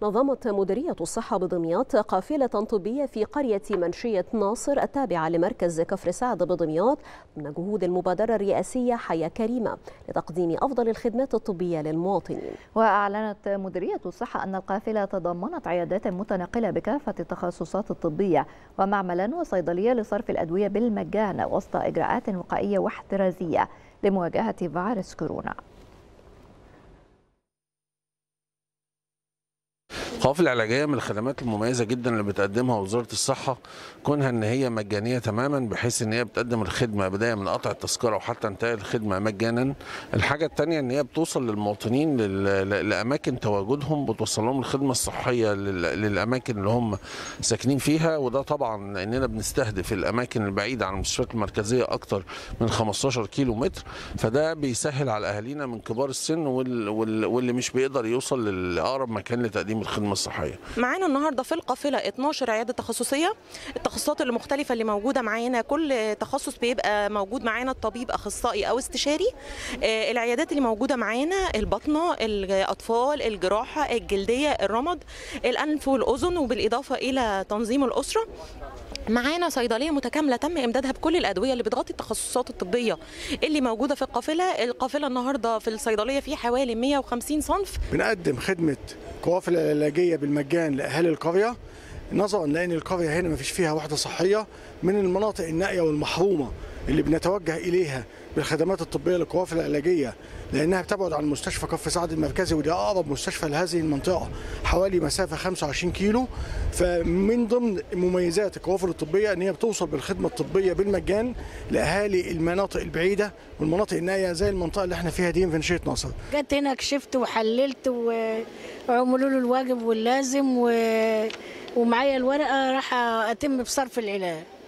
نظمت مديرية الصحة بدمياط قافلة طبية في قرية منشية ناصر التابعة لمركز كفر سعد بدمياط من جهود المبادرة الرئاسية حياة كريمة لتقديم أفضل الخدمات الطبية للمواطنين وأعلنت مديرية الصحة أن القافلة تضمنت عيادات متنقلة بكافة التخصصات الطبية ومعملا وصيدلية لصرف الأدوية بالمجان وسط إجراءات وقائية واحترازية لمواجهة فيروس كورونا القوافل العلاجيه من الخدمات المميزه جدا اللي بتقدمها وزاره الصحه كونها ان هي مجانيه تماما بحيث ان هي بتقدم الخدمه بدايه من قطع التذكره وحتى انتهاء الخدمه مجانا الحاجه الثانيه ان هي بتوصل للمواطنين لاماكن تواجدهم بتوصل لهم الخدمه الصحيه للاماكن اللي هم ساكنين فيها وده طبعا اننا بنستهدف الاماكن البعيده عن المستشفيات المركزيه اكتر من 15 كيلو متر فده بيسهل على اهالينا من كبار السن واللي مش بيقدر يوصل لاقرب مكان لتقديم الخدمه الصحيه. معانا النهارده في القافله 12 عياده تخصصيه، التخصصات المختلفه اللي موجوده معانا كل تخصص بيبقى موجود معانا الطبيب اخصائي او استشاري. العيادات اللي موجوده معانا البطنه، الاطفال، الجراحه، الجلديه، الرمد، الانف والاذن وبالاضافه الى تنظيم الاسره. معانا صيدليه متكامله تم امدادها بكل الادويه اللي بتغطي التخصصات الطبيه اللي موجوده في القافله القافله النهارده في الصيدليه في حوالي 150 صنف بنقدم خدمه قوافل علاجيه بالمجان لاهالي القريه نظرا لان القريه هنا ما فيش فيها وحده صحيه من المناطق النائيه والمحرومه اللي بنتوجه اليها بالخدمات الطبيه للقوافل العلاجيه لانها بتبعد عن مستشفى كفر سعد المركزي ودي اقرب مستشفى لهذه المنطقه حوالي مسافه 25 كيلو فمن ضمن مميزات القوافل الطبيه ان هي بتوصل بالخدمه الطبيه بالمجان لاهالي المناطق البعيده والمناطق النائيه زي المنطقه اللي احنا فيها دي في نشيه ناصر. جت هنا كشفت وحللت وعملوا له الواجب واللازم و... ومعايا الورقه راح اتم بصرف العلاج.